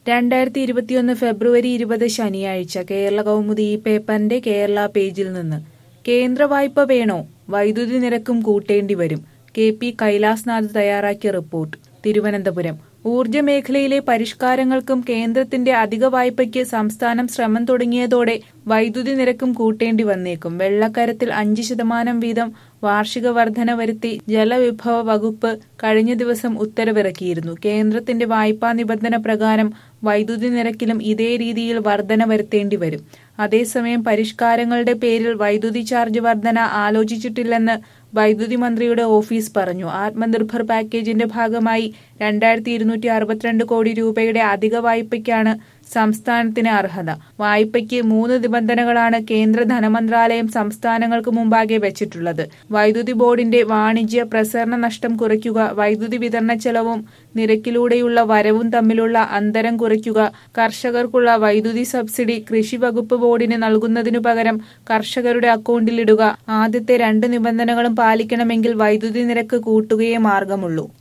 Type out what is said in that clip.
രണ്ടായിരത്തി ഇരുപത്തിയൊന്ന് ഫെബ്രുവരി ഇരുപത് ശനിയാഴ്ച കേരള കൗമുദി ഈ പേപ്പറിന്റെ കേരള പേജിൽ നിന്ന് കേന്ദ്ര വായ്പ വേണോ വൈദ്യുതി നിരക്കും കൂട്ടേണ്ടി വരും കെ പി കൈലാസ്നാഥ് തയ്യാറാക്കിയ റിപ്പോർട്ട് തിരുവനന്തപുരം ഊർജ്ജ മേഖലയിലെ പരിഷ്കാരങ്ങൾക്കും കേന്ദ്രത്തിന്റെ അധിക വായ്പയ്ക്ക് സംസ്ഥാനം ശ്രമം തുടങ്ങിയതോടെ വൈദ്യുതി നിരക്കും കൂട്ടേണ്ടി വന്നേക്കും വെള്ളക്കരത്തിൽ അഞ്ച് ശതമാനം വീതം വാർഷിക വർധന വരുത്തി ജലവിഭവ വകുപ്പ് കഴിഞ്ഞ ദിവസം ഉത്തരവിറക്കിയിരുന്നു കേന്ദ്രത്തിന്റെ വായ്പാ നിബന്ധന പ്രകാരം വൈദ്യുതി നിരക്കിലും ഇതേ രീതിയിൽ വർധന വരുത്തേണ്ടി വരും അതേസമയം പരിഷ്കാരങ്ങളുടെ പേരിൽ വൈദ്യുതി ചാർജ് വർധന ആലോചിച്ചിട്ടില്ലെന്ന് വൈദ്യുതി മന്ത്രിയുടെ ഓഫീസ് പറഞ്ഞു ആത്മനിർഭർ പാക്കേജിന്റെ ഭാഗമായി രണ്ടായിരത്തി ഇരുന്നൂറ്റി അറുപത്തിരണ്ട് കോടി രൂപയുടെ അധിക വായ്പയ്ക്കാണ് സംസ്ഥാനത്തിന് അർഹത വായ്പയ്ക്ക് മൂന്ന് നിബന്ധനകളാണ് കേന്ദ്ര ധനമന്ത്രാലയം സംസ്ഥാനങ്ങൾക്ക് മുമ്പാകെ വെച്ചിട്ടുള്ളത് വൈദ്യുതി ബോർഡിന്റെ വാണിജ്യ പ്രസരണ നഷ്ടം കുറയ്ക്കുക വൈദ്യുതി വിതരണ ചെലവും നിരക്കിലൂടെയുള്ള വരവും തമ്മിലുള്ള അന്തരം കുറയ്ക്കുക കർഷകർക്കുള്ള വൈദ്യുതി സബ്സിഡി കൃഷി വകുപ്പ് ബോർഡിന് നൽകുന്നതിനു പകരം കർഷകരുടെ അക്കൗണ്ടിലിടുക ആദ്യത്തെ രണ്ട് നിബന്ധനകളും പാലിക്കണമെങ്കിൽ വൈദ്യുതി നിരക്ക് കൂട്ടുകയേ മാർഗമുള്ളൂ